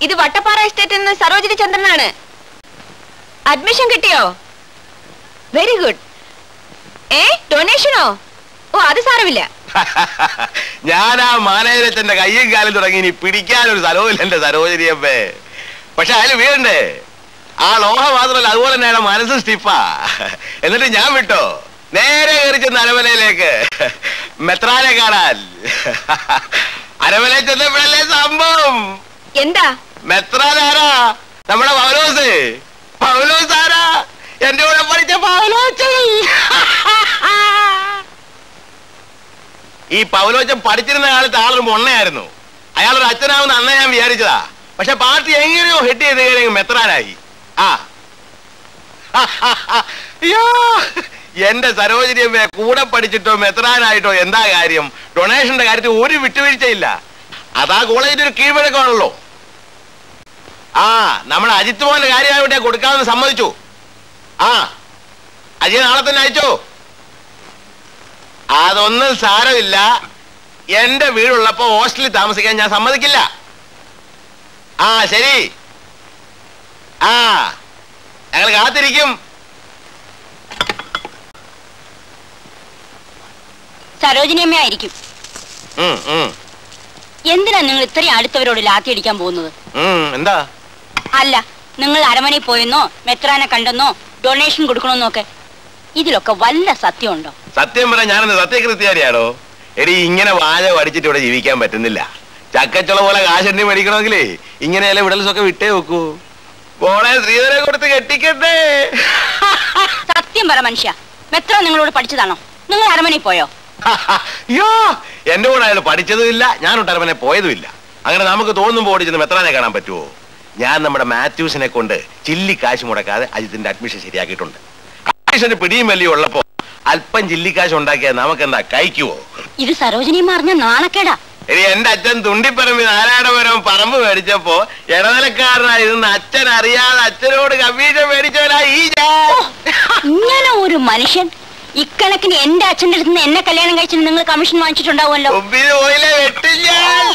ഇത് വട്ടപ്പാറ എസ്റ്റേറ്റിൽ നിന്ന് സരോജിനി ചന്ദ്രനാണ് അഡ്മിഷൻ കിട്ടിയോ വെരി ഗുഡ് ഏ ഡൊണേഷനോ ഓ അത് സാരമില്ല ഞാൻ ആ മാനേജരച്ചന്റെ കയ്യും കാലും തുടങ്ങി ഇനി പിടിക്കാനൊരു സ്ഥലവുമില്ല എന്റെ സരോജനിയമ്മേ പക്ഷെ അതിൽ വീഴണ്ടേ ആ ലോഹ മാത്രമല്ല അതുപോലെ തന്നെ അയാളുടെ മനസ്സ് സ്റ്റിഫാ എന്നിട്ട് ഞാൻ വിട്ടോ നേരെ കയറി ചെന്ന് അരമനയിലേക്ക് മെത്രാനെ കാണാൻ അരമനയിൽ ചെന്നപ്പോഴല്ലേ സംഭവം എന്താ മെത്രാൻ ആരാ നമ്മുടെ പൗലോസ് പൗലോസ് ആരാ എന്റെ കൂടെ പഠിച്ച പൗലോച്ചൻ ഈ പൗലോച്ചൻ പഠിച്ചിരുന്ന കാലത്ത് ആളൊരു മൊണ്ണയായിരുന്നു അയാളൊരു അച്ഛനാവുന്ന അന്ന് ഞാൻ വിചാരിച്ചതാ പക്ഷെ പാർട്ടി എങ്ങനെയോ ഹെഡ് ചെയ്ത് കഴിഞ്ഞ മെത്രാനായി ആ അയ്യോ എന്റെ സരോജനിയമ്മയെ കൂടെ പഠിച്ചിട്ടോ മെത്രാനായിട്ടോ എന്താ കാര്യം ഡൊണേഷന്റെ കാര്യത്തിൽ ഒരു വിട്ടുവീഴ്ചയില്ല അതാ കോളേജിന്റെ ഒരു കീഴ്വഴക്കമാണല്ലോ ആ നമ്മുടെ അജിത് മോന്റെ കാര്യമായിട്ട് കൊടുക്കാമെന്ന് സമ്മതിച്ചു ആ അജയ് നാളെ തന്നെ അയച്ചോ അതൊന്നും സാരമില്ല എന്റെ വീടുള്ളപ്പോ ഹോസ്റ്റലിൽ താമസിക്കാൻ ഞാൻ സമ്മതിക്കില്ല ആ ശരി ആ ഞങ്ങൾ കാത്തിരിക്കും സരോജിനിയമ്മ ആയിരിക്കും ഉം, ഉം, എന്തിനാ നിങ്ങൾ ഇത്രയും അടുത്തവരോട് ലാത്തി അടിക്കാൻ പോകുന്നത് ഉം, എന്താ അല്ല നിങ്ങൾ അരമനയിൽ പോയെന്നോ മെത്രാനെ കണ്ടെന്നോ ഡൊണേഷൻ കൊടുക്കണമെന്നോ ഒക്കെ ഇതിലൊക്കെ വല്ല സത്യമുണ്ടോ സത്യം പറയാൻ ഞാനെന്ന് സത്യകൃത്യകാരിയാണോ എടി ഇങ്ങനെ വാഴ പഠിച്ചിട്ട് ഇവിടെ ജീവിക്കാൻ പറ്റുന്നില്ല ചക്കച്ചുള പോലെ കാശെണ്ണി മേടിക്കണമെങ്കിലേ ഇങ്ങനെയല്ല വിടൽസൊക്കെ വിട്ടേ വെക്കൂ പോളെ ശ്രീധരെ കൊടുത്ത് കെട്ടിക്കട്ടെ സത്യം പറ മനുഷ്യ മെത്ര നിങ്ങളോട് പഠിച്ചതാണോ നിങ്ങൾ അരമനയിൽ പോയോ അയ്യോ എന്റെ കൂടെ അയാൾ പഠിച്ചതുമില്ല ഞാൻ ഒട്ടരവനെ പോയതുമില്ല അങ്ങനെ നമുക്ക് തോന്നുമ്പോൾ ഓടിച്ചെന്ന് മെത്രാനെ കാണാൻ പറ്റുമോ ഞാൻ നമ്മുടെ മാത്യൂസിനെ കൊണ്ട് ചില്ലി കാശ് മുടക്കാതെ അജിത്തിന്റെ അഡ്മിഷൻ ശരിയാക്കിയിട്ടുണ്ട് അഡ്മിഷന് പിടിയും വലിയ ഉള്ളപ്പോ അല്പം ചില്ലിക്കാശ് ഉണ്ടാക്കിയാൽ നമുക്കെന്താ കഴിക്കുവോ ഇത് സരോജിനിയമ്മ അറിഞ്ഞ നാണക്കേടാ ഇനി എന്റെ അച്ഛൻ തുണ്ടിപ്പറമ്പ് നാരായണപുരം പറമ്പ് മേടിച്ചപ്പോ ഇടനിലക്കാരനായിരുന്ന അച്ഛൻ അറിയാതെ അച്ഛനോട് കമ്മീഷൻ മേടിച്ചവനാ ഈ ഞാൻ ഇങ്ങനെ ഒരു മനുഷ്യൻ ഇക്കണക്കിന് എന്റെ അച്ഛൻ്റെ അടുത്ത് നിന്ന് എന്നെ കല്യാണം കഴിച്ചിട്ട് നിങ്ങൾ കമ്മീഷൻ വാങ്ങിച്ചിട്ടുണ്ടാവുമല്ലോ മുമ്പിൽ പോയില്ലേ വെട്ടില്ല